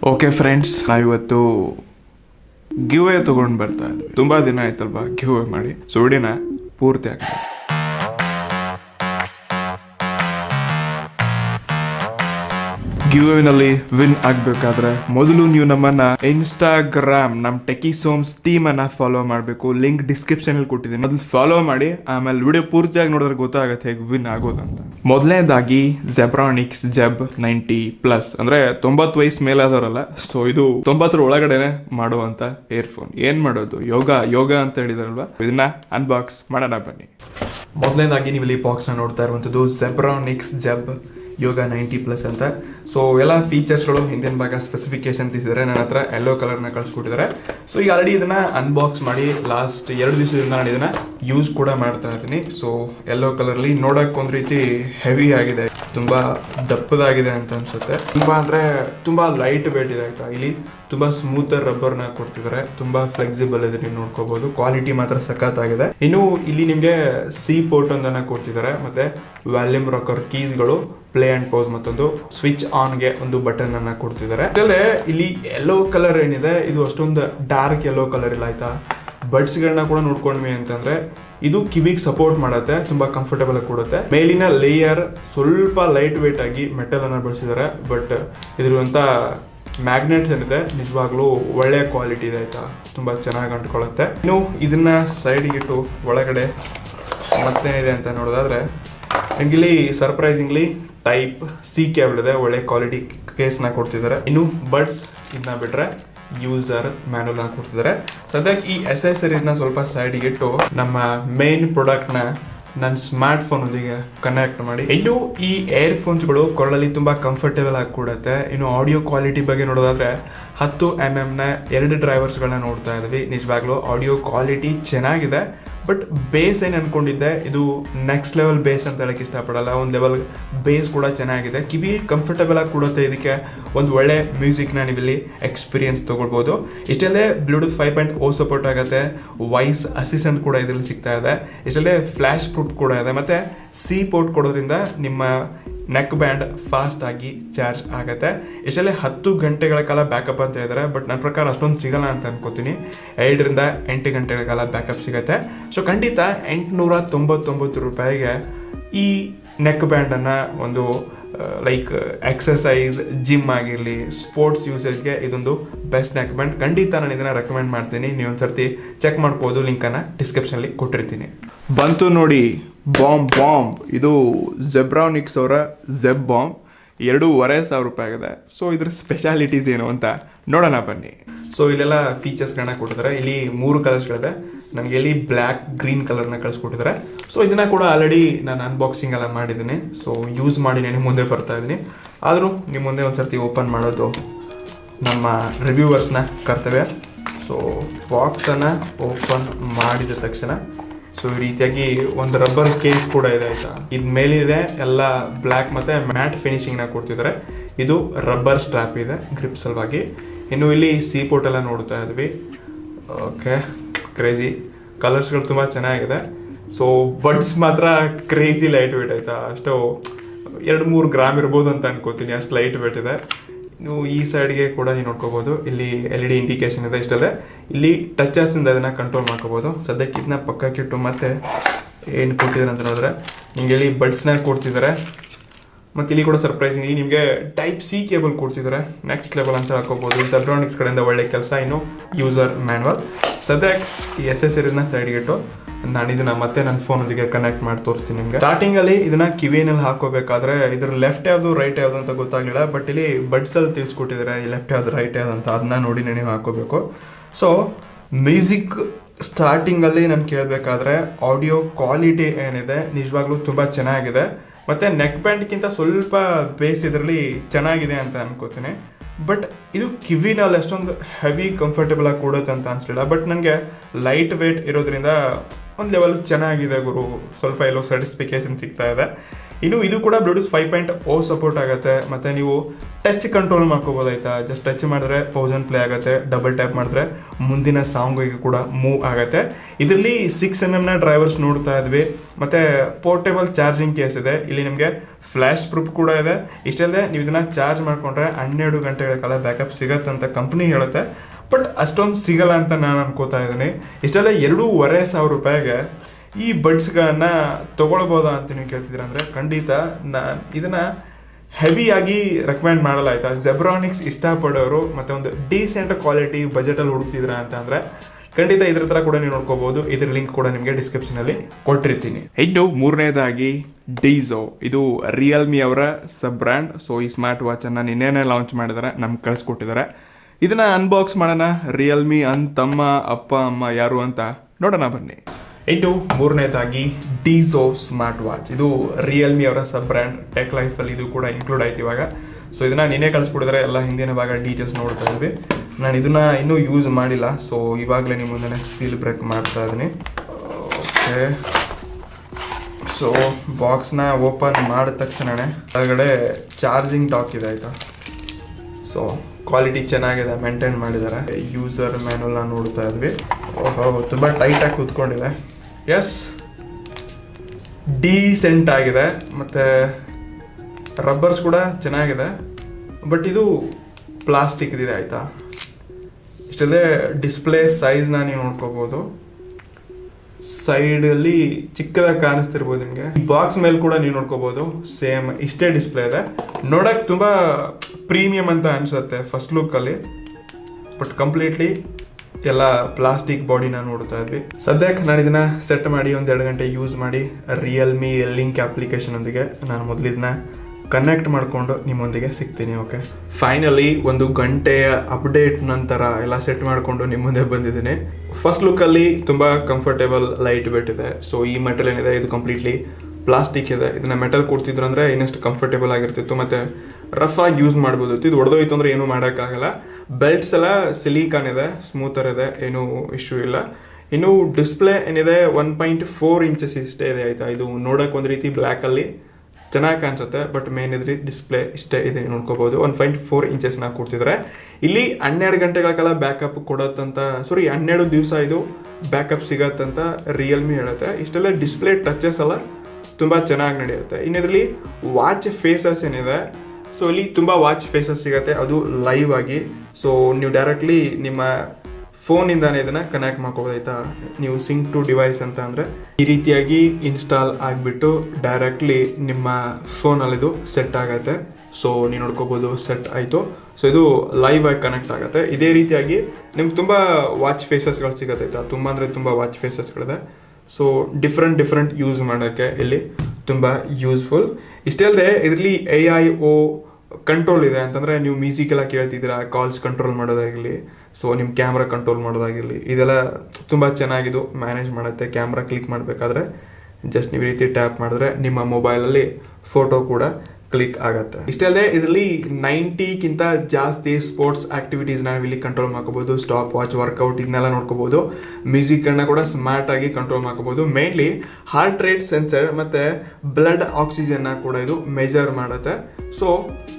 okay friends ನಾವಿವತ್ತು give away ತೊಗೊಂಡು ಬರ್ತಾ ಇದ್ವಿ ತುಂಬ ದಿನ ಆಯ್ತಲ್ವಾ ಗಿವ್ ಅವೇ ಮಾಡಿ ಸೊ ವಿಡಿಯೋನ ಪೂರ್ತಿ ಆಗಿದೆ ಗಿವ್ ನಲ್ಲಿ ವಿನ್ ಆಗ್ಬೇಕಾದ್ರೆ ಮೊದಲು ನೀವು ನಮ್ಮನ್ನ ಇನ್ಸ್ಟಾಗ್ರಾಮ್ ನಮ್ ಟೆಕಿ ಸೋಮ್ಸ್ ಟೀಮ್ ಅನ್ನ ಫಾಲೋ ಮಾಡಬೇಕು ಲಿಂಕ್ ಡಿಸ್ಕ್ರಿಪ್ಷನ್ ಅಲ್ಲಿ ಕೊಟ್ಟಿದ್ದೀನಿ ಮೊದಲು ಫಾಲೋ ಮಾಡಿ ಆಮೇಲೆ ವಿಡಿಯೋ ಪೂರ್ತಿಯಾಗಿ ನೋಡಿದ್ರೆ ಗೊತ್ತಾಗತ್ತೆ ಹೇಗೆ ವಿನ್ ಆಗೋದಂತ ಮೊದಲನೇದಾಗಿ ಜೆಬ್ರಾನಿಕ್ಸ್ ಜೆಬ್ ನೈಂಟಿ ಪ್ಲಸ್ ಅಂದ್ರೆ ತೊಂಬತ್ತು ವಯಸ್ಸು ಮೇಲಾದವರಲ್ಲ ಸೊ ಇದು ತೊಂಬತ್ತರ ಒಳಗಡೆನೆ ಮಾಡುವಂತ ಇಯರ್ಫೋನ್ ಏನ್ ಮಾಡೋದು ಯೋಗ ಯೋಗ ಅಂತ ಹೇಳಿದಾರಲ್ವಾ ಇದನ್ನ ಅನ್ಬಾಕ್ಸ್ ಮಾಡೋಣ ಬನ್ನಿ ಮೊದಲನೇದಾಗಿ ನೀವು ಇಲ್ಲಿ ಬಾಕ್ಸ್ನ ನೋಡ್ತಾ ಇರುವಂಥದ್ದು Zebronics Zeb yoga ninety plus ಅಂತ ಸೊ ಎಲ್ಲ ಫೀಚರ್ಸ್ಗಳು ಹಿಂದಿನ ಭಾಗ ಸ್ಪೆಸಿಫಿಕೇಶನ್ ತಿಳಿಸಿದ್ದಾರೆ ನನ್ನ ಹತ್ರ ಯೆಲ್ಲೋ ಕಲರ್ನ ಕಳಿಸ್ಕೊಟ್ಟಿದ್ದಾರೆ ಸೊ ಈಗ ಆಲ್ರೆಡಿ ಇದನ್ನ ಅನ್ಬಾಕ್ಸ್ ಮಾಡಿ ಲಾಸ್ಟ್ ಎರಡು ದಿವಸದಿಂದ ನಾನು ಇದನ್ನ ಯೂಸ್ ಕೂಡ ಮಾಡ್ತಾ ಇದ್ದೀನಿ ಸೊ ಯೆಲ್ಲೋ ಕಲರ್ಲಿ ನೋಡಕ್ ಒಂದ್ ರೀತಿ ಹೆವಿ ಆಗಿದೆ ತುಂಬಾ ದಪ್ಪದಾಗಿದೆ ಅಂತ ಅನ್ಸುತ್ತೆ ತುಂಬಾ ಅಂದ್ರೆ ತುಂಬಾ ಲೈಟ್ ವೇಟ್ ಇದೆ ಆಯ್ತಾ ಇಲ್ಲಿ ತುಂಬಾ ಸ್ಮೂತರ್ ರಬ್ಬರ್ನ ಕೊಡ್ತಿದ್ದಾರೆ ತುಂಬಾ ಫ್ಲೆಕ್ಸಿಬಲ್ ಇದೆ ನೀವು ನೋಡ್ಕೋಬಹುದು ಕ್ವಾಲಿಟಿ ಮಾತ್ರ ಸಖತ್ತಾಗಿದೆ ಇನ್ನು ಇಲ್ಲಿ ನಿಮಗೆ ಸಿ ಪೋರ್ಟ್ ಒಂದನ್ನ ಕೊಡ್ತಿದ್ದಾರೆ ಮತ್ತೆ ವ್ಯಾಲ್ಯೂಮ್ ರಾಕರ್ ಕೀಸ್ಗಳು ಪ್ಲೇ ಅಂಡ್ ಪೌಸ್ ಮತ್ತೊಂದು ಸ್ವಿಚ್ ಆನ್ಗೆ ಒಂದು ಬಟನ್ ಅನ್ನ ಕೊಡ್ತಿದ್ದಾರೆ ಅದಲ್ಲದೆ ಇಲ್ಲಿ ಯೆಲ್ಲೋ ಕಲರ್ ಏನಿದೆ ಇದು ಅಷ್ಟೊಂದು ಡಾರ್ಕ್ ಯೆಲ್ಲೋ ಕಲರ್ ಇಲ್ಲ ಆಯ್ತಾ ಬಡ್ಸ್ಗಳನ್ನ ಕೂಡ ನೋಡ್ಕೊಂಡ್ವಿ ಅಂತಂದ್ರೆ ಇದು ಕಿವಿಗೆ ಸಪೋರ್ಟ್ ಮಾಡುತ್ತೆ ತುಂಬಾ ಕಂಫರ್ಟಬಲ್ ಆಗಿ ಕೊಡುತ್ತೆ ಮೇಲಿನ ಲೇಯರ್ ಸ್ವಲ್ಪ ಲೈಟ್ ವೇಟ್ ಆಗಿ ಮೆಟಲ್ ಅನ್ನ ಬಳಸಿದ್ದಾರೆ ಬಟ್ ಇದ್ರಂತ ಮ್ಯಾಗ್ನೆಟ್ಸ್ ಏನಿದೆ ನಿಜವಾಗ್ಲೂ ಒಳ್ಳೆ ಕ್ವಾಲಿಟಿ ಇದೆ ಆಯ್ತಾ ತುಂಬಾ ಚೆನ್ನಾಗಿ ಅಂಟ್ಕೊಳ್ಳುತ್ತೆ ಇನ್ನು ಇದನ್ನ ಸೈಡ್ಗೆ ಇಟ್ಟು ಒಳಗಡೆ ಮತ್ತೇನಿದೆ ಅಂತ ನೋಡೋದಾದ್ರೆ ಇಲ್ಲಿ ಸರ್ಪ್ರೈಸಿಂಗ್ಲಿ ಟೈಪ್ ಸಿ ಕೇಬಲ್ ಇದೆ ಒಳ್ಳೆ ಕ್ವಾಲಿಟಿ ಕೇಸ್ನ ಕೊಡ್ತಿದ್ದಾರೆ ಇನ್ನು ಬಡ್ಸ್ ಇದನ್ನ ಬಿಟ್ರೆ ಯೂಸರ್ ಮ್ಯಾನುವಲ್ ನ ಕೊಡ್ತಿದ್ದಾರೆ ಸದ್ಯಕ್ಕೆ ಈ ಎಸೆಸರೀಸ್ನ ಸ್ವಲ್ಪ ಸೈಡ್ಗೆ ಇಟ್ಟು ನಮ್ಮ ಮೇನ್ ಪ್ರಾಡಕ್ಟ್ನ ನನ್ನ ಸ್ಮಾರ್ಟ್ ಫೋನ್ ಒಂದಿಗೆ ಕನೆಕ್ಟ್ ಮಾಡಿ ಇನ್ನು ಈ ಏರ್ ಫೋನ್ಸ್ಗಳು ಕೊರಳಲ್ಲಿ ತುಂಬಾ ಕಂಫರ್ಟೇಬಲ್ ಆಗಿ ಕೂಡತ್ತೆ ಇನ್ನು ಆಡಿಯೋ ಕ್ವಾಲಿಟಿ ಬಗ್ಗೆ ನೋಡೋದಾದ್ರೆ ಹತ್ತು ಎಮ್ ಎಮ್ ನ ಎರಡು ಡ್ರೈವರ್ಸ್ಗಳನ್ನ ನೋಡ್ತಾ ಇದ್ವಿ ನಿಜವಾಗ್ಲೂ ಆಡಿಯೋ ಕ್ವಾಲಿಟಿ ಚೆನ್ನಾಗಿದೆ ಬಟ್ ಬೇಸ್ ಏನು ಅನ್ಕೊಂಡಿದ್ದೆ ಇದು ನೆಕ್ಸ್ಟ್ ಲೆವೆಲ್ ಬೇಸ್ ಅಂತ ಹೇಳಕ್ ಇಷ್ಟಪಡಲ್ಲ ಒಂದು ಲೆವೆಲ್ ಬೇಸ್ ಕೂಡ ಚೆನ್ನಾಗಿದೆ ಕಿವಿ ಕಂಫರ್ಟಬಲ್ ಆಗಿ ಕೊಡುತ್ತೆ ಇದಕ್ಕೆ ಒಂದು ಒಳ್ಳೆ ಮ್ಯೂಸಿಕ್ನ ನೀವಿಲ್ಲಿ ಎಕ್ಸ್ಪೀರಿಯನ್ಸ್ ತಗೊಳ್ಬೋದು ಇಷ್ಟಲ್ಲೇ ಬ್ಲೂಟೂತ್ ಫೈವ್ ಪಾಯಿಂಟ್ ಓ ಸಪೋರ್ಟ್ ಆಗುತ್ತೆ ವಾಯ್ಸ್ ಅಸಿಸ್ಟೆಂಟ್ ಕೂಡ ಇದರಲ್ಲಿ ಸಿಗ್ತಾ ಇದೆ ಇಷ್ಟಲ್ಲೇ ಫ್ಲಾಶ್ ಪ್ರೂಫ್ ಕೂಡ ಇದೆ ಮತ್ತೆ ಸಿ ಪೋರ್ಟ್ ಕೊಡೋದ್ರಿಂದ ನಿಮ್ಮ ನೆಕ್ ಬ್ಯಾಂಡ್ ಫಾಸ್ಟ್ ಆಗಿ ಚಾರ್ಜ್ ಆಗುತ್ತೆ ಎಷ್ಟಲ್ಲೇ ಹತ್ತು ಗಂಟೆಗಳ ಕಾಲ ಬ್ಯಾಕಪ್ ಅಂತ ಹೇಳಿದ್ದಾರೆ ಬಟ್ ನನ್ನ ಪ್ರಕಾರ ಅಷ್ಟೊಂದು ಸಿಗಲ್ಲ ಅಂತ ಅನ್ಕೋತೀನಿ ಐದರಿಂದ ಎಂಟು ಗಂಟೆಗಳ ಕಾಲ ಬ್ಯಾಕಪ್ ಸಿಗುತ್ತೆ ಸೊ ಖಂಡಿತ ಎಂಟುನೂರ ತೊಂಬತ್ತೊಂಬತ್ತು ರೂಪಾಯಿಗೆ ಈ ನೆಕ್ ಬ್ಯಾಂಡನ್ನು ಒಂದು ಲೈಕ್ ಎಕ್ಸಸೈಸ್ ಜಿಮ್ ಆಗಿರಲಿ ಸ್ಪೋರ್ಟ್ಸ್ ಯೂಸೇಜ್ಗೆ ಇದೊಂದು ಬೆಸ್ಟ್ ನೆಕ್ ಬ್ಯಾಂಡ್ ಖಂಡಿತ ನಾನು ಇದನ್ನ ರೆಕಮೆಂಡ್ ಮಾಡ್ತೀನಿ ನೀವು ಒಂದ್ಸರ್ತಿ ಚೆಕ್ ಮಾಡ್ಬೋದು ಲಿಂಕನ್ನು ಡಿಸ್ಕ್ರಿಪ್ಷನಲ್ಲಿ ಕೊಟ್ಟಿರ್ತೀನಿ ಬಂತು ನೋಡಿ ಬಾಂಬ್ ಬಾಂಬ್ ಇದು ಜೆಬ್ರಾನಿಕ್ಸ್ ಅವರ ಜೆಬ್ ಬಾಂಬ್ ಎರಡೂವರೆ ಸಾವಿರ ರೂಪಾಯಿ ಆಗಿದೆ ಸೊ ಇದ್ರ ಸ್ಪೆಷಾಲಿಟೀಸ್ ಏನು ಅಂತ ನೋಡೋಣ ಬನ್ನಿ ಸೊ ಇಲ್ಲೆಲ್ಲ ಫೀಚರ್ಸ್ಗಳನ್ನ ಕೊಟ್ಟಿದ್ದಾರೆ ಇಲ್ಲಿ ಮೂರು ಕಲರ್ಸ್ಗಳಿದೆ ನನಗೆ ಇಲ್ಲಿ ಬ್ಲ್ಯಾಕ್ ಗ್ರೀನ್ ಕಲರ್ನ ಕಳಿಸ್ಕೊಟ್ಟಿದ್ದಾರೆ ಸೊ ಇದನ್ನ ಕೂಡ ಆಲ್ರೆಡಿ ನಾನು ಅನ್ಬಾಕ್ಸಿಂಗ್ ಎಲ್ಲ ಮಾಡಿದ್ದೀನಿ ಸೊ ಯೂಸ್ ಮಾಡಿ ನಾನು ಮುಂದೆ ಬರ್ತಾ ಇದ್ದೀನಿ ಆದರೂ ನಿಮ್ಮ ಮುಂದೆ ಒಂದ್ಸರ್ತಿ ಓಪನ್ ಮಾಡೋದು ನಮ್ಮ ರಿವ್ಯೂವರ್ಸ್ನ ಕರ್ತವ್ಯ ಸೊ ಬಾಕ್ಸನ್ನು ಓಪನ್ ಮಾಡಿದ ತಕ್ಷಣ ಸೊ ಈ ರೀತಿಯಾಗಿ ಒಂದು ರಬ್ಬರ್ ಕೇಸ್ ಕೂಡ ಇದೆ ಆಯ್ತಾ ಇದ್ ಮೇಲಿದೆ ಎಲ್ಲ ಬ್ಲ್ಯಾಕ್ ಮತ್ತೆ ಮ್ಯಾಟ್ ಫಿನಿಶಿಂಗ್ ನ ಕೊಡ್ತಿದ್ದಾರೆ ಇದು ರಬ್ಬರ್ ಸ್ಟ್ರಾಪ್ ಇದೆ ಗ್ರಿಪ್ ಸಲುವಾಗಿ ಇನ್ನು ಇಲ್ಲಿ ಸಿ ಪೋರ್ಟ್ ಎಲ್ಲ ನೋಡ್ತಾ ಇದ್ವಿ ಓಕೆ ಕ್ರೇಜಿ ಕಲರ್ಸ್ಗಳು ತುಂಬ ಚೆನ್ನಾಗಿದೆ ಸೊ ಬಡ್ಸ್ ಮಾತ್ರ ಕ್ರೇಜಿ ಲೈಟ್ ವೇಟ್ ಆಯ್ತಾ ಅಷ್ಟು ಎರಡು ಮೂರು ಗ್ರಾಮ್ ಇರ್ಬೋದು ಅಂತ ಅನ್ಕೋತೀನಿ ಅಷ್ಟು ಲೈಟ್ ವೇಟ್ ಇದೆ ನೀವು ಈ ಸೈಡ್ಗೆ ಕೂಡ ನೀವು ನೋಡ್ಕೋಬಹುದು ಇಲ್ಲಿ ಎಲ್ ಇ ಡಿ ಇಂಡಿಕೇಶನ್ ಇದೆ ಇಷ್ಟಲ್ಲೇ ಇಲ್ಲಿ ಟಚಸ್ ಇಂದ ಅದನ್ನ ಕಂಟ್ರೋಲ್ ಮಾಡ್ಕೋಬಹುದು ಸದ್ಯಕ್ಕೆ ಇದನ್ನ ಪಕ್ಕಕ್ಕಿಟ್ಟು ಮತ್ತೆ ಏನು ಕೊಟ್ಟಿದ್ದಾರೆ ಅಂತ ನೋಡಿದ್ರೆ ನಿಮ್ಗೆ ಇಲ್ಲಿ ಬಡ್ಸ್ನ ಕೊಡ್ತಿದ್ದಾರೆ ಮತ್ತೆ ಇಲ್ಲಿ ಕೂಡ ಸರ್ಪ್ರೈಸಿಂಗ್ಲಿ ನಿಮಗೆ ಟೈಪ್ ಸಿ ಕೇಬಲ್ ಕೊಡ್ತಿದ್ದಾರೆ ನೆಕ್ಸ್ಟ್ ಲೆವೆಲ್ ಅಂತ ಹಾಕೋಬಹುದು ಸಬ್ರಾನಿಕ್ಸ್ ಕಡೆಯಿಂದ ಒಳ್ಳೆ ಕೆಲಸ ಇನ್ನು ಯೂಸರ್ ಮ್ಯಾನ್ವಲ್ ಸದ್ಯಕ್ಕೆ ಈ ಎಸ್ ಎಸ್ ನ ಸೈಡ್ಗೆ ಇಟ್ಟು ನಾನು ಇದನ್ನ ಮತ್ತೆ ನನ್ನ ಫೋನ್ ಒಂದಿಗೆ ಕನೆಕ್ಟ್ ಮಾಡಿ ತೋರಿಸ್ತೀನಿ ನಿಮಗೆ ಸ್ಟಾರ್ಟಿಂಗ್ ಅಲ್ಲಿ ಇದನ್ನ ಕಿವಿನಲ್ಲಿ ಹಾಕೋಬೇಕಾದ್ರೆ ಇದ್ರ ಲೆಫ್ಟ್ ಯಾವ್ದು ರೈಟ್ ಯಾವ್ದು ಅಂತ ಗೊತ್ತಾಗ್ಲಿಲ್ಲ ಬಟ್ ಇಲ್ಲಿ ಬಡ್ಸ್ ಅಲ್ಲಿ ತಿಳಿಸ್ಕೊಟ್ಟಿದ್ದಾರೆ ಲೆಫ್ಟ್ ಯಾವ್ದು ರೈಟ್ ಯಾವ್ದು ಅಂತ ಅದನ್ನ ನೋಡಿ ನೀವು ಹಾಕೋಬೇಕು ಸೊ ಮ್ಯೂಸಿಕ್ ಸ್ಟಾರ್ಟಿಂಗ್ ಅಲ್ಲಿ ನಾನು ಕೇಳಬೇಕಾದ್ರೆ ಆಡಿಯೋ ಕ್ವಾಲಿಟಿ ಏನಿದೆ ನಿಜವಾಗ್ಲೂ ತುಂಬಾ ಚೆನ್ನಾಗಿದೆ ಮತ್ತೆ ನೆಕ್ ಬ್ಯಾಂಡ್ಗಿಂತ ಸ್ವಲ್ಪ ಬೇಸ್ ಇದರಲ್ಲಿ ಚೆನ್ನಾಗಿದೆ ಅಂತ ಅನ್ಕೋತೀನಿ ಬಟ್ ಇದು ಕಿವಿನಲ್ಲಿ ಅಷ್ಟೊಂದು ಹೆವಿ ಕಂಫರ್ಟೇಬಲ್ ಆಗಿ ಕೊಡುತ್ತೆ ಅಂತ ಅನ್ಸಲಿಲ್ಲ ಬಟ್ ನನಗೆ ಲೈಟ್ ವೇಟ್ ಇರೋದ್ರಿಂದ ಒಂದು ಲೆವೆಲ್ ಚೆನ್ನಾಗಿದೆ ಗುರು ಸ್ವಲ್ಪ ಎಲ್ಲೋ ಸ್ಯಾಟಿಸ್ಫಿಕೇಶನ್ ಸಿಗ್ತಾ ಇದೆ ಇನ್ನು ಇದು ಕೂಡ ಬ್ಲೂಟೂತ್ ಫೈವ್ ಪಾಯಿಂಟ್ ಓ ಸಪೋರ್ಟ್ ಆಗುತ್ತೆ ಮತ್ತೆ ನೀವು ಟಚ್ ಕಂಟ್ರೋಲ್ ಮಾಡ್ಕೋಬಹುದು ಆಯ್ತಾ ಜಸ್ಟ್ ಟಚ್ ಮಾಡಿದ್ರೆ ಪೌಸನ್ ಪ್ಲೇ ಆಗುತ್ತೆ ಡಬಲ್ ಟ್ಯಾಪ್ ಮಾಡಿದ್ರೆ ಮುಂದಿನ ಸಾಂಗಿಗೆ ಕೂಡ ಮೂವ್ ಆಗುತ್ತೆ ಇದರಲ್ಲಿ ಸಿಕ್ಸ್ ಎಮ್ ಎಮ್ನ ಡ್ರೈವರ್ಸ್ ನೋಡ್ತಾ ಇದ್ವಿ ಮತ್ತೆ ಪೋರ್ಟೇಬಲ್ ಚಾರ್ಜಿಂಗ್ ಕೇಸ್ ಇದೆ ಇಲ್ಲಿ ನಿಮಗೆ ಫ್ಲ್ಯಾಶ್ ಪ್ರೂಫ್ ಕೂಡ ಇದೆ ಇಷ್ಟಲ್ಲದೆ ನೀವು ಇದನ್ನ ಚಾರ್ಜ್ ಮಾಡ್ಕೊಂಡ್ರೆ ಹನ್ನೆರಡು ಗಂಟೆಗಳ ಕಾಲ ಬ್ಯಾಕಪ್ ಸಿಗತ್ತೆ ಅಂತ ಕಂಪ್ನಿ ಹೇಳುತ್ತೆ ಬಟ್ ಅಷ್ಟೊಂದು ಸಿಗಲ್ಲ ಅಂತ ನಾನು ಅನ್ಕೋತಾ ಇದ್ದೀನಿ ಇಷ್ಟೆಲ್ಲ ಎರಡೂವರೆ ಸಾವಿರ ರೂಪಾಯಿಗೆ ಈ ಬಡ್ಸ್ಗಳನ್ನ ತಗೊಳ್ಬೋದಾ ಅಂತ ನೀವು ಕೇಳ್ತಿದ್ದೀರ ಅಂದರೆ ಖಂಡಿತ ನಾನು ಇದನ್ನ ಹೆವಿಯಾಗಿ ರೆಕಮೆಂಡ್ ಮಾಡಲ್ಲ ಆಯ್ತಾ ಜೆಬ್ರಾನಿಕ್ಸ್ ಇಷ್ಟಪಡೋರು ಮತ್ತೆ ಒಂದು ಡೀಸೆಂಟ್ ಕ್ವಾಲಿಟಿ ಬಜೆಟಲ್ಲಿ ಹುಡುಕ್ತಿದ್ರ ಅಂತ ಅಂದರೆ ಖಂಡಿತ ಇದ್ರ ತರ ಕೂಡ ನೀವು ನೋಡ್ಕೋಬಹುದು ಇದ್ರ ಲಿಂಕ್ ಕೂಡ ನಿಮಗೆ ಡಿಸ್ಕ್ರಿಪ್ಷನ್ ಅಲ್ಲಿ ಕೊಟ್ಟಿರ್ತೀನಿ ಇನ್ನು ಮೂರನೇದಾಗಿ ಡೀಸೋ ಇದು ರಿಯಲ್ಮಿ ಅವರ ಸಬ್ ಬ್ರ್ಯಾಂಡ್ ಸೊ ಈ ಸ್ಮಾರ್ಟ್ ವಾಚ್ ಅನ್ನ ನಿನ್ನೆನೆ ಲಾಂಚ್ ಮಾಡಿದ್ದಾರೆ ನಮ್ಗೆ ಕಳಿಸ್ಕೊಟ್ಟಿದ್ದಾರೆ ಇದನ್ನ ಅನ್ಬಾಕ್ಸ್ ಮಾಡೋಣ ರಿಯಲ್ಮಿ ಅನ್ ತಮ್ಮ ಅಪ್ಪ ಅಮ್ಮ ಯಾರು ಅಂತ ನೋಡೋಣ ಬನ್ನಿ ಇನ್ನು ಮೂರನೇದಾಗಿ ಡೀಸೋ ಸ್ಮಾರ್ಟ್ ವಾಚ್ ಇದು ರಿಯಲ್ಮಿ ಅವರ ಸಬ್ ಬ್ರ್ಯಾಂಡ್ ಟೆಕ್ ಲೈಫಲ್ಲಿ ಇದು ಕೂಡ ಇನ್ಕ್ಲೂಡ್ ಆಯ್ತು ಇವಾಗ ಸೊ ಇದನ್ನ ನೀನೇ ಕಳಿಸ್ಬಿಡಿದ್ರೆ ಎಲ್ಲ ಹಿಂದಿನ ಭಾಗ ಡೀಟೇಲ್ಸ್ ನೋಡ್ತಾ ಇದ್ವಿ ನಾನು ಇದನ್ನ ಇನ್ನೂ ಯೂಸ್ ಮಾಡಿಲ್ಲ ಸೊ ಇವಾಗಲೇ ನಿಮ್ಮ ಮುಂದೆ ಸೀಲ್ ಬ್ರೇಕ್ ಮಾಡ್ತಾ ಇದ್ದೀನಿ ಓಕೆ ಸೊ ಬಾಕ್ಸ್ನ ಓಪನ್ ಮಾಡಿದ ತಕ್ಷಣನೇ ಒಳಗಡೆ ಚಾರ್ಜಿಂಗ್ ಡಾಕ್ ಇದೆ ಆಯ್ತಾ ಸೊ ಕ್ವಾಲಿಟಿ ಚೆನ್ನಾಗಿದೆ ಮೇಂಟೈನ್ ಮಾಡಿದ್ದಾರೆ ಯೂಸರ್ ಮ್ಯಾನುವಲ್ನ ನೋಡ್ತಾ ಇದ್ವಿ ಓಹೋ ತುಂಬ ಟೈಟಾಗಿ ಕೂತ್ಕೊಂಡಿದೆ ಎಸ್ ಡೀಸೆಂಟ್ ಆಗಿದೆ ಮತ್ತು ರಬ್ಬರ್ಸ್ ಕೂಡ ಚೆನ್ನಾಗಿದೆ ಬಟ್ ಇದು ಪ್ಲಾಸ್ಟಿಕ್ ಇದೆ ಆಯಿತಾ ಇಷ್ಟಲ್ಲದೆ ಡಿಸ್ಪ್ಲೇ ಸೈಜ್ನ ನೀವು ನೋಡ್ಕೋಬೋದು ಸೈಡಲ್ಲಿ ಚಿಕ್ಕದಾಗಿ ಕಾಣಿಸ್ತಿರ್ಬೋದು ನಿಮಗೆ ಬಾಕ್ಸ್ ಮೇಲೆ ಕೂಡ ನೀವು ನೋಡ್ಕೋಬಹುದು ಸೇಮ್ ಇಷ್ಟೇ ಡಿಸ್ಪ್ಲೇ ಇದೆ ನೋಡಕ್ ತುಂಬಾ ಪ್ರೀಮಿಯಂ ಅಂತ ಅನ್ಸುತ್ತೆ ಫಸ್ಟ್ ಲುಕ್ ಅಲ್ಲಿ ಬಟ್ ಕಂಪ್ಲೀಟ್ಲಿ ಎಲ್ಲ ಪ್ಲಾಸ್ಟಿಕ್ ಬಾಡಿನ ನೋಡ್ತಾ ಇದ್ವಿ ಸದ್ಯಕ್ಕೆ ನಾನು ಇದನ್ನ ಸೆಟ್ ಮಾಡಿ ಒಂದ್ ಎರಡು ಗಂಟೆ ಯೂಸ್ ಮಾಡಿ ರಿಯಲ್ಮಿ ಲಿಂಕ್ ಅಪ್ಲಿಕೇಶನ್ ಒಂದಿಗೆ ನಾನು ಮೊದಲು ಇದನ್ನ ಕನೆಕ್ಟ್ ಮಾಡಿಕೊಂಡು ನಿಮ್ಮೊಂದಿಗೆ ಸಿಗ್ತೀನಿ ಓಕೆ ಫೈನಲಿ ಒಂದು ಗಂಟೆಯ ಅಪ್ಡೇಟ್ ನಂತರ ಎಲ್ಲ ಸೆಟ್ ಮಾಡಿಕೊಂಡು ನಿಮ್ಮ ಮುಂದೆ ಬಂದಿದ್ದೀನಿ ಫಸ್ಟ್ ಲುಕ್ಕಲ್ಲಿ ತುಂಬ ಕಂಫರ್ಟೇಬಲ್ ಲೈಟ್ ವೇಟ್ ಇದೆ ಸೊ ಈ ಮೆಟಲ್ ಏನಿದೆ ಇದು ಕಂಪ್ಲೀಟ್ಲಿ ಪ್ಲಾಸ್ಟಿಕ್ ಇದೆ ಇದನ್ನ ಮೆಟಲ್ ಕೊಡ್ತಿದ್ರು ಅಂದ್ರೆ ಇನ್ನಷ್ಟು ಕಂಫರ್ಟೇಬಲ್ ಆಗಿರ್ತಿತ್ತು ಮತ್ತೆ ರಫ್ ಆಗಿ ಯೂಸ್ ಮಾಡ್ಬೋದು ಇದು ಹೊಡೆದೋಯ್ತು ಅಂದ್ರೆ ಏನು ಮಾಡೋಕ್ಕಾಗಲ್ಲ ಬೆಲ್ಟ್ಸ್ ಎಲ್ಲ ಸಿಲಿಕಾನ್ ಇದೆ ಸ್ಮೂತರ್ ಇದೆ ಏನು ಇಶ್ಯೂ ಇಲ್ಲ ಇನ್ನು ಡಿಸ್ಪ್ಲೇ ಏನಿದೆ ಒನ್ ಪಾಯಿಂಟ್ ಫೋರ್ ಇಂಚಸ್ ಇಷ್ಟೇ ಇದೆ ಆಯ್ತಾ ಇದು ನೋಡಕ್ ಒಂದ್ ರೀತಿ ಬ್ಲ್ಯಾಕ್ ಅಲ್ಲಿ ಚೆನ್ನಾಗಿ ಕಾಣಿಸುತ್ತೆ ಬಟ್ ಮೇನ್ ಇದ್ರಿ ಡಿಸ್ಪ್ಲೇ ಇಷ್ಟೇ ಇದೆ ನೋಡ್ಕೋಬಹುದು ಒನ್ ಪಾಯಿಂಟ್ ಫೋರ್ ಇಂಚಸ್ ನ ಕೊಡ್ತಿದ್ರೆ ಇಲ್ಲಿ ಹನ್ನೆರಡು ಗಂಟೆಗಳ ಕಾಲ ಬ್ಯಾಕಪ್ ಕೊಡತ್ತಂತ ಸಾರಿ ಹನ್ನೆರಡು ದಿವಸ ಇದು ಬ್ಯಾಕಪ್ ಸಿಗತ್ತಂತ ರಿಯಲ್ಮಿ ಹೇಳುತ್ತೆ ಇಷ್ಟೆಲ್ಲ ಡಿಸ್ಪ್ಲೇ ಟಚಸ್ ಎಲ್ಲ ತುಂಬಾ ಚೆನ್ನಾಗಿ ನಡೆಯುತ್ತೆ ಇನ್ನು ಇದರಲ್ಲಿ ವಾಚ್ ಫೇಸಸ್ ಏನಿದೆ ಸೊ ಇಲ್ಲಿ ತುಂಬಾ ವಾಚ್ ಫೇಸಸ್ ಸಿಗತ್ತೆ ಅದು ಲೈವ್ ಆಗಿ ಸೊ ನೀವು ಡೈರೆಕ್ಟ್ಲಿ ನಿಮ್ಮ ಫೋನಿಂದಾನೇ ಇದನ್ನ ಕನೆಕ್ಟ್ ಮಾಡ್ಕೋಬೋದಾಯ್ತಾ ನೀವು ಸಿಂಕ್ ಟು ಡಿವೈಸ್ ಅಂತ ಅಂದ್ರೆ ಈ ರೀತಿಯಾಗಿ ಇನ್ಸ್ಟಾಲ್ ಆಗಿಬಿಟ್ಟು ಡೈರೆಕ್ಟ್ಲಿ ನಿಮ್ಮ ಫೋನಲ್ಲಿ ಇದು ಸೆಟ್ ಆಗತ್ತೆ ಸೊ ನೀವು ನೋಡ್ಕೋಬಹುದು ಸೆಟ್ ಆಯಿತು ಸೊ ಇದು ಲೈವ್ ಆಗಿ ಕನೆಕ್ಟ್ ಆಗುತ್ತೆ ಇದೇ ರೀತಿಯಾಗಿ ನಿಮ್ಗೆ ತುಂಬ ವಾಚ್ ಫೇಸಸ್ಗಳು ಸಿಗತ್ತೆ ಆಯ್ತಾ ತುಂಬ ಅಂದರೆ ತುಂಬ ವಾಚ್ ಫೇಸಸ್ಗಳಿದೆ ಸೊ ಡಿಫ್ರೆಂಟ್ ಡಿಫ್ರೆಂಟ್ ಯೂಸ್ ಮಾಡೋಕ್ಕೆ ಇಲ್ಲಿ ತುಂಬ ಯೂಸ್ಫುಲ್ ಇಷ್ಟೇ ಅಲ್ಲದೆ ಇದರಲ್ಲಿ ಎ ಐ ಓ ಕಂಟ್ರೋಲ್ ಇದೆ ಅಂತಂದ್ರೆ ನೀವು ಮ್ಯೂಸಿಕ್ ಎಲ್ಲ ಕೇಳ್ತಿದ್ದೀರಾ ಕಾಲ್ಸ್ ಕಂಟ್ರೋಲ್ ಮಾಡೋದಾಗಿರಲಿ ಸೊ ನಿಮ್ಮ ಕ್ಯಾಮ್ರಾ ಕಂಟ್ರೋಲ್ ಮಾಡೋದಾಗಿರಲಿ ಇದೆಲ್ಲ ತುಂಬ ಚೆನ್ನಾಗಿದು ಮ್ಯಾನೇಜ್ ಮಾಡುತ್ತೆ ಕ್ಯಾಮ್ರಾ ಕ್ಲಿಕ್ ಮಾಡಬೇಕಾದ್ರೆ ಜಸ್ಟ್ ನೀವು ಈ ರೀತಿ ಟ್ಯಾಪ್ ಮಾಡಿದ್ರೆ ನಿಮ್ಮ ಮೊಬೈಲಲ್ಲಿ ಫೋಟೋ ಕೂಡ ಕ್ಲಿಕ್ ಆಗತ್ತೆ ಇಷ್ಟೇ ಅಲ್ಲದೆ ಇದರಲ್ಲಿ ನೈಂಟಿಗಿಂತ ಜಾಸ್ತಿ ಸ್ಪೋರ್ಟ್ಸ್ ಆಕ್ಟಿವಿಟೀಸ್ ನಾವು ಇಲ್ಲಿ ಕಂಟ್ರೋಲ್ ಮಾಡ್ಕೋಬಹುದು ಸ್ಟಾಪ್ ವಾಚ್ ವರ್ಕೌಟ್ ಇದನ್ನೆಲ್ಲ ನೋಡ್ಕೋಬಹುದು ಮ್ಯೂಸಿಕ್ ಅನ್ನ ಕೂಡ ಸ್ಮಾರ್ಟ್ ಆಗಿ ಕಂಟ್ರೋಲ್ ಮಾಡ್ಕೋಬಹುದು ಮೇನ್ಲಿ ಹಾರ್ಟ್ ರೇಟ್ ಸೆನ್ಸರ್ ಮತ್ತೆ ಬ್ಲಡ್ ಆಕ್ಸಿಜನ್ ಕೂಡ ಇದು ಮೆಜರ್ ಮಾಡುತ್ತೆ ಸೊ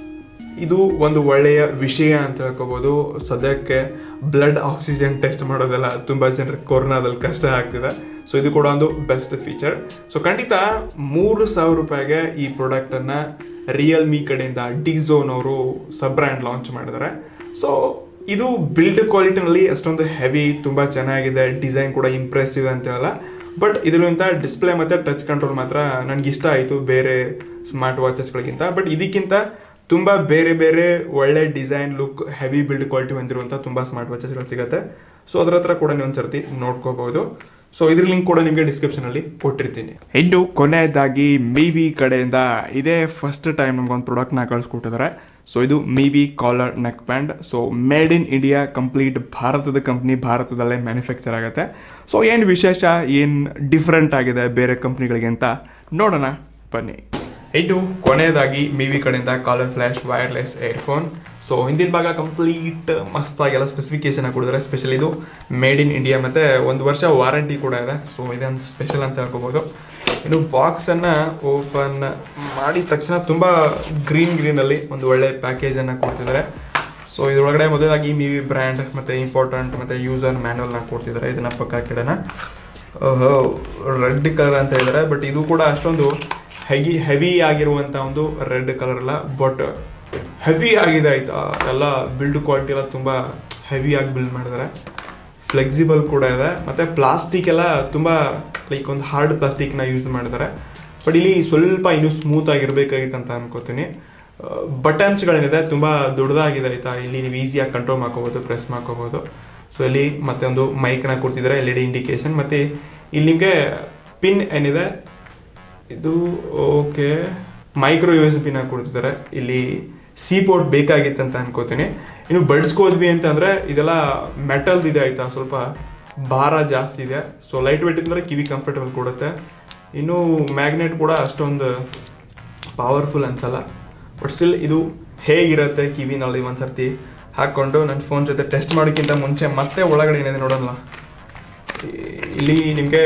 ಇದು ಒಂದು ಒಳ್ಳೆಯ ವಿಷಯ ಅಂತ ಹೇಳ್ಕೋಬಹುದು ಸದ್ಯಕ್ಕೆ ಬ್ಲಡ್ ಆಕ್ಸಿಜನ್ ಟೆಸ್ಟ್ ಮಾಡೋದೆಲ್ಲ ತುಂಬಾ ಜನರಿಗೆ ಕೊರೋನಾದಲ್ಲಿ ಕಷ್ಟ ಆಗ್ತಿದೆ ಸೊ ಇದು ಕೂಡ ಒಂದು ಬೆಸ್ಟ್ ಫೀಚರ್ ಸೊ ಖಂಡಿತ ಮೂರು ಸಾವಿರ ರೂಪಾಯಿಗೆ ಈ ಪ್ರಾಡಕ್ಟ್ ಅನ್ನ ರಿಯಲ್ಮಿ ಕಡೆಯಿಂದ ಡಿಝೋನ್ ಅವರು ಸಬ್ ಬ್ರ್ಯಾಂಡ್ ಲಾಂಚ್ ಮಾಡಿದ್ದಾರೆ ಸೊ ಇದು ಬಿಲ್ಡ್ ಕ್ವಾಲಿಟಿನಲ್ಲಿ ಅಷ್ಟೊಂದು ಹೆವಿ ತುಂಬಾ ಚೆನ್ನಾಗಿದೆ ಡಿಸೈನ್ ಕೂಡ ಇಂಪ್ರೆಸಿವ್ ಅಂತ ಹೇಳಲ್ಲ ಬಟ್ ಇದರಿಂದ ಡಿಸ್ಪ್ಲೇ ಮತ್ತೆ ಟಚ್ ಕಂಟ್ರೋಲ್ ಮಾತ್ರ ನನಗೆ ಇಷ್ಟ ಆಯಿತು ಬೇರೆ ಸ್ಮಾರ್ಟ್ ವಾಚಸ್ಗಳಿಗಿಂತ ಬಟ್ ಇದಕ್ಕಿಂತ ತುಂಬಾ ಬೇರೆ ಬೇರೆ ಒಳ್ಳೆ design look heavy build quality ಹೊಂದಿರುವಂತ ತುಂಬಾ ಸ್ಮಾರ್ಟ್ ವಾಚಸ್ಗಳು ಸಿಗುತ್ತೆ ಸೊ ಅದ್ರ ಹತ್ರ ಕೂಡ ನೀವು ಒಂದ್ಸರ್ತಿ ನೋಡ್ಕೋಬಹುದು ಸೊ ಇದ್ರ ಲಿಂಕ್ ಕೂಡ ನಿಮಗೆ ಡಿಸ್ಕ್ರಿಪ್ಷನ್ ಅಲ್ಲಿ ಕೊಟ್ಟಿರ್ತೀನಿ ಇನ್ನು ಕೊನೆಯದಾಗಿ ಮೀವಿ ಕಡೆಯಿಂದ ಇದೇ ಫಸ್ಟ್ ಟೈಮ್ ನಮ್ಗೊಂದು ಪ್ರಾಡಕ್ಟ್ ನ ಕಳಿಸ್ಕೊಟ್ಟಿದ್ದಾರೆ ಸೊ ಇದು Mivi collar neckband so made in India complete ಭಾರತದ ಕಂಪ್ನಿ ಭಾರತದಲ್ಲೇ ಮ್ಯಾನುಫ್ಯಾಕ್ಚರ್ ಆಗುತ್ತೆ ಸೊ ಏನು ವಿಶೇಷ ಏನು ಡಿಫ್ರೆಂಟ್ ಆಗಿದೆ ಬೇರೆ ಕಂಪ್ನಿಗಳಿಗೆ ಅಂತ ನೋಡೋಣ ಬನ್ನಿ ಇನ್ನು ಕೊನೆಯದಾಗಿ ಮಿವಿ ಕಡೆಯಿಂದ collar flash wireless earphone so ಹಿಂದಿನ ಭಾಗ ಕಂಪ್ಲೀಟ್ ಮಸ್ತಾಗೆಲ್ಲ ಸ್ಪೆಸಿಫಿಕೇಶನ್ ಕೊಡಿದ್ರೆ ಸ್ಪೆಷಲ್ ಇದು ಮೇಡ್ ಇನ್ ಇಂಡಿಯಾ ಮತ್ತೆ ಒಂದು ವರ್ಷ ವಾರಂಟಿ ಕೂಡ ಇದೆ ಸೊ ಇದೊಂದು ಸ್ಪೆಷಲ್ ಅಂತ ಹೇಳ್ಕೋಬಹುದು ಇನ್ನು ಬಾಕ್ಸನ್ನು ಓಪನ್ ಮಾಡಿದ ತಕ್ಷಣ ತುಂಬ ಗ್ರೀನ್ ಗ್ರೀನಲ್ಲಿ ಒಂದು ಒಳ್ಳೆ ಪ್ಯಾಕೇಜನ್ನು ಕೊಡ್ತಿದ್ದಾರೆ ಸೊ ಇದರೊಳಗಡೆ ಮೊದಲಾಗಿ ಮಿ ವಿ ಬ್ರ್ಯಾಂಡ್ ಮತ್ತು ಇಂಪಾರ್ಟೆಂಟ್ ಮತ್ತು ಯೂಸರ್ ಮ್ಯಾನುವಲ್ನ ಕೊಡ್ತಿದ್ದಾರೆ ಇದನ್ನ ಪಕ್ಕ ಹಾಕಿಡೋಣ ರೆಡ್ ಕಲರ್ ಅಂತ ಇದ್ದಾರೆ ಬಟ್ ಇದು ಕೂಡ ಅಷ್ಟೊಂದು ಹೆಗಿ ಹೆವಿ ಆಗಿರುವಂಥ ಒಂದು ರೆಡ್ ಕಲರ್ ಅಲ್ಲ ಬಟ್ ಹೆವಿ ಆಗಿದೆ ಆಯ್ತಾ ಎಲ್ಲ ಬಿಲ್ಡ್ ಕ್ವಾಲಿಟಿ ಎಲ್ಲ ತುಂಬ ಹೆವಿಯಾಗಿ ಬಿಲ್ಡ್ ಮಾಡಿದ್ದಾರೆ ಫ್ಲೆಕ್ಸಿಬಲ್ ಕೂಡ ಇದೆ ಮತ್ತು ಪ್ಲಾಸ್ಟಿಕ್ ಎಲ್ಲ ತುಂಬ ಲೈಕ್ ಒಂದು ಹಾರ್ಡ್ ಪ್ಲಾಸ್ಟಿಕ್ನ ಯೂಸ್ ಮಾಡಿದ್ದಾರೆ ಬಟ್ ಇಲ್ಲಿ ಸ್ವಲ್ಪ ಇನ್ನೂ ಸ್ಮೂತ್ ಆಗಿರ್ಬೇಕಾಗಿತ್ತು ಅಂತ ಅನ್ಕೋತೀನಿ ಬಟನ್ಸ್ಗಳೇನಿದೆ ತುಂಬ ದೊಡ್ಡದಾಗಿದೆ ಆಯ್ತಾ ಇಲ್ಲಿ ನೀವು ಈಸಿಯಾಗಿ ಕಂಟ್ರೋಲ್ ಮಾಡ್ಕೋಬೋದು ಪ್ರೆಸ್ ಮಾಡ್ಕೋಬೋದು ಸೊ ಇಲ್ಲಿ ಮತ್ತೆ ಒಂದು ಮೈಕ್ನ ಕೊಡ್ತಿದ್ದಾರೆ ಎಲ್ ಇ ಡಿ ಇಂಡಿಕೇಶನ್ ಮತ್ತು ಇಲ್ಲಿ ನಿಮಗೆ ಪಿನ್ ಏನಿದೆ ಇದು ಓಕೆ ಮೈಕ್ರೋ ಯು ಎಸ್ ಬಿನ ಕೊಡ್ತಿದ್ದಾರೆ ಇಲ್ಲಿ ಸಿ ಪೋರ್ಟ್ ಬೇಕಾಗಿತ್ತು ಅಂತ ಅನ್ಕೋತೀನಿ ಇನ್ನು ಬಡ್ಸ್ಗೆ ಹೋದ್ವಿ ಅಂತಂದ್ರೆ ಇದೆಲ್ಲ ಮೆಟಲ್ ಇದೆ ಆಯ್ತಾ ಸ್ವಲ್ಪ ಭಾರ ಜಾಸ್ತಿ ಇದೆ ಸೊ ಲೈಟ್ ವೇಟ್ ಇದ್ರೆ ಕಿವಿ ಕಂಫರ್ಟಬಲ್ ಕೊಡುತ್ತೆ ಇನ್ನು ಮ್ಯಾಗ್ನೆಟ್ ಕೂಡ ಅಷ್ಟೊಂದು ಪವರ್ಫುಲ್ ಅನ್ಸಲ್ಲ ಬಟ್ ಸ್ಟಿಲ್ ಇದು ಹೇಗಿರುತ್ತೆ ಕಿವಿನಲ್ಲಿ ಒಂದ್ಸರ್ತಿ ಹಾಕ್ಕೊಂಡು ನನ್ನ ಫೋನ್ ಜೊತೆ ಟೆಸ್ಟ್ ಮಾಡೋಕ್ಕಿಂತ ಮುಂಚೆ ಮತ್ತೆ ಒಳಗಡೆ ಏನಿದೆ ನೋಡೋಣ ಇಲ್ಲಿ ನಿಮಗೆ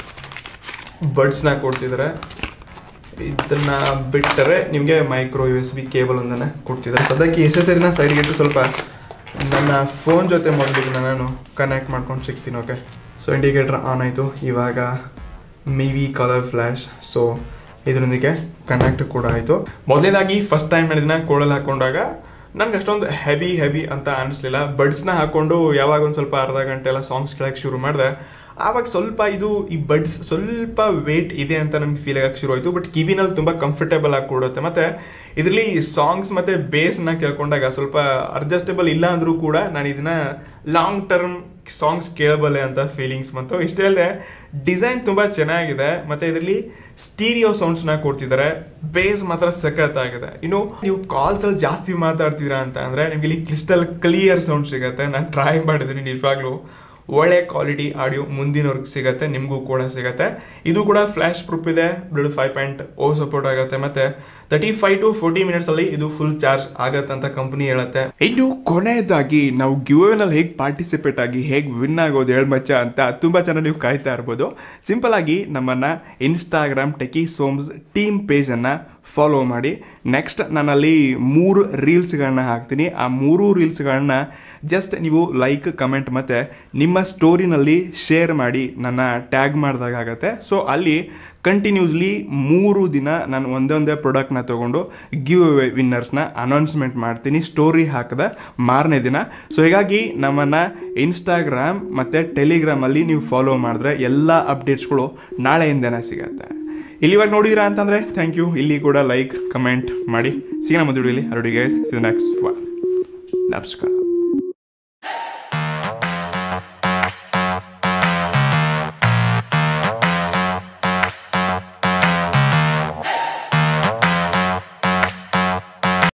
ಬಡ್ಸ್ನ ಕೊಡ್ತಿದ್ದಾರೆ ಇದನ್ನ ಬಿಟ್ಟರೆ ನಿಮಗೆ micro U S B cable ಒಂದನ್ನು ಕೊಡ್ತಿದ್ದಾರೆ ಸದ್ಯಕ್ಕೆ ಎಸ್ ಎಸ್ ಎರಿನ ಸೈಡ್ಗೆ ಇಟ್ಟು ಸ್ವಲ್ಪ ನನ್ನ ಫೋನ್ ಜೊತೆ ಮೊದಲಿಗೆ ನಾನು ಕನೆಕ್ಟ್ ಮಾಡ್ಕೊಂಡು ಸಿಗ್ತೀನಿ ಓಕೆ ಸೊ ಇಂಡಿಕೇಟರ್ ಆನ್ ಆಯಿತು ಇವಾಗ ಮಿವಿ ಕಲರ್ ಫ್ಲ್ಯಾಶ್ ಸೊ ಇದರೊಂದಿಗೆ ಕನೆಕ್ಟ್ ಕೂಡ ಆಯಿತು ಮೊದಲನೇದಾಗಿ ಫಸ್ಟ್ ಟೈಮ್ ಇದನ್ನ ಕೋಳಲ್ಲಿ ಹಾಕೊಂಡಾಗ ನನ್ಗೆ ಅಷ್ಟೊಂದು ಹೆವಿ ಹೆವಿ ಅಂತ ಅನಿಸ್ಲಿಲ್ಲ ಬಡ್ಸ್ನ ಹಾಕೊಂಡು ಯಾವಾಗ ಒಂದು ಸ್ವಲ್ಪ ಅರ್ಧ ಗಂಟೆ ಎಲ್ಲ ಸಾಂಗ್ಸ್ ಕೇಳಕ್ಕೆ ಶುರು ಮಾಡಿದೆ ಆವಾಗ ಸ್ವಲ್ಪ ಇದು ಈ ಬಡ್ಸ್ ಸ್ವಲ್ಪ ವೇಟ್ ಇದೆ ಅಂತ ನಮ್ಗೆ ಫೀಲ್ ಆಗಕ್ಕೆ ಶುರು ಆಯಿತು ಬಟ್ ಕಿವಿನಲ್ಲಿ ತುಂಬ ಕಂಫರ್ಟೇಬಲ್ ಆಗಿ ಕೊಡುತ್ತೆ ಮತ್ತು ಇದರಲ್ಲಿ ಸಾಂಗ್ಸ್ ಮತ್ತು ಬೇಸ್ನ ಕೇಳ್ಕೊಂಡಾಗ ಸ್ವಲ್ಪ ಅಡ್ಜಸ್ಟೇಬಲ್ ಇಲ್ಲ ಅಂದರೂ ಕೂಡ ನಾನು ಇದನ್ನ ಲಾಂಗ್ ಟರ್ಮ್ ಸಾಂಗ್ಸ್ ಕೇಳಬಲ್ಲೆ ಅಂತ ಫೀಲಿಂಗ್ಸ್ ಬಂತು ಇಷ್ಟೇ ಅಲ್ಲದೆ ಡಿಸೈನ್ ತುಂಬ ಚೆನ್ನಾಗಿದೆ ಮತ್ತು ಇದರಲ್ಲಿ ಸ್ಟೀರಿಯೋ ಸೌಂಡ್ಸ್ನ ಕೊಡ್ತಿದ್ದಾರೆ ಬೇಸ್ ಮಾತ್ರ ಸಖತ್ತಾಗಿದೆ ಇನ್ನು ನೀವು ಕಾಲ್ಸಲ್ಲಿ ಜಾಸ್ತಿ ಮಾತಾಡ್ತೀರಾ ಅಂತ ಅಂದರೆ ನಿಮ್ಗೆ ಇಲ್ಲಿ ಕ್ರಿಸ್ಟಲ್ ಕ್ಲಿಯರ್ ಸೌಂಡ್ ಸಿಗುತ್ತೆ ನಾನು ಟ್ರೈ ಮಾಡಿದ್ದೀನಿ ನಿಜವಾಗ್ಲೂ ಒಳ್ಳೆ ಕ್ವಾಲಿಟಿ ಆಡಿಯೋ ಮುಂದಿನವ್ರಿಗೆ ಸಿಗುತ್ತೆ ನಿಮಗೂ ಕೂಡ ಸಿಗುತ್ತೆ ಇದು ಕೂಡ ಫ್ಲ್ಯಾಶ್ ಪ್ರೂಫ್ ಇದೆ ಬ್ಲೂಟೂತ್ ಫೈವ್ ಪಾಯಿಂಟ್ ಓ ಸಪೋರ್ಟ್ ಆಗುತ್ತೆ ಮತ್ತೆ thirty five to forty minutes ಅಲ್ಲಿ ಇದು ಫುಲ್ ಚಾರ್ಜ್ ಆಗತ್ತೆ ಅಂತ ಕಂಪನಿ ಹೇಳುತ್ತೆ ಇನ್ನು ಕೊನೆಯದಾಗಿ ನಾವು ಗಿವ್ನಲ್ಲಿ ಹೇಗೆ ಪಾರ್ಟಿಸಿಪೇಟ್ ಆಗಿ ಹೇಗೆ ವಿನ್ ಆಗೋದು ಹೇಳಿ ಮಚ್ಚ ಅಂತ ತುಂಬ ಚೆನ್ನಾಗಿ ನೀವು ಕಾಯ್ತಾ ಇರ್ಬೋದು ಸಿಂಪಲ್ ಆಗಿ ನಮ್ಮನ್ನ ಇನ್ಸ್ಟಾಗ್ರಾಮ್ ಟೆಕಿ ಸೋಮ್ಸ್ ಟೀಮ್ ಪೇಜನ್ನು ಫಾಲೋ ಮಾಡಿ ನೆಕ್ಸ್ಟ್ ನಾನಲ್ಲಿ ಮೂರು ರೀಲ್ಸ್ಗಳನ್ನ ಹಾಕ್ತೀನಿ ಆ ಮೂರು ರೀಲ್ಸ್ಗಳನ್ನ ಜಸ್ಟ್ ನೀವು ಲೈಕ್ ಕಮೆಂಟ್ ಮತ್ತು ನಿಮ್ಮ ಸ್ಟೋರಿನಲ್ಲಿ ಶೇರ್ ಮಾಡಿ ನನ್ನ ಟ್ಯಾಗ್ ಮಾಡಿದಾಗ ಆಗುತ್ತೆ ಸೊ ಅಲ್ಲಿ ಕಂಟಿನ್ಯೂಸ್ಲಿ ಮೂರು ದಿನ ನಾನು ಒಂದೊಂದೇ ಪ್ರಾಡಕ್ಟ್ನ ತೊಗೊಂಡು ಗಿವ್ ಅವೇ ವಿನ್ನರ್ಸ್ನ ಅನೌನ್ಸ್ಮೆಂಟ್ ಮಾಡ್ತೀನಿ ಸ್ಟೋರಿ ಹಾಕಿದ ಮಾರನೇ ದಿನ ಸೊ ಹೀಗಾಗಿ ನಮ್ಮನ್ನು ಇನ್ಸ್ಟಾಗ್ರಾಮ್ ಮತ್ತು ಟೆಲಿಗ್ರಾಮಲ್ಲಿ ನೀವು ಫಾಲೋ ಮಾಡಿದ್ರೆ ಎಲ್ಲ ಅಪ್ಡೇಟ್ಸ್ಗಳು ನಾಳೆಯಿಂದನೇ ಸಿಗತ್ತೆ ಇಲ್ಲಿವಾಗ ನೋಡಿದಿರಾ ಅಂತಂದರೆ ಥ್ಯಾಂಕ್ ಯು ಇಲ್ಲಿ ಕೂಡ ಲೈಕ್ ಕಮೆಂಟ್ ಮಾಡಿ ಸಿಗೋಣ ಮುಂದೆ ಅರಡಿ ಗೈಸ್ ನೆಕ್ಸ್ಟ್ ಒನ್ ನಮಸ್ಕಾರ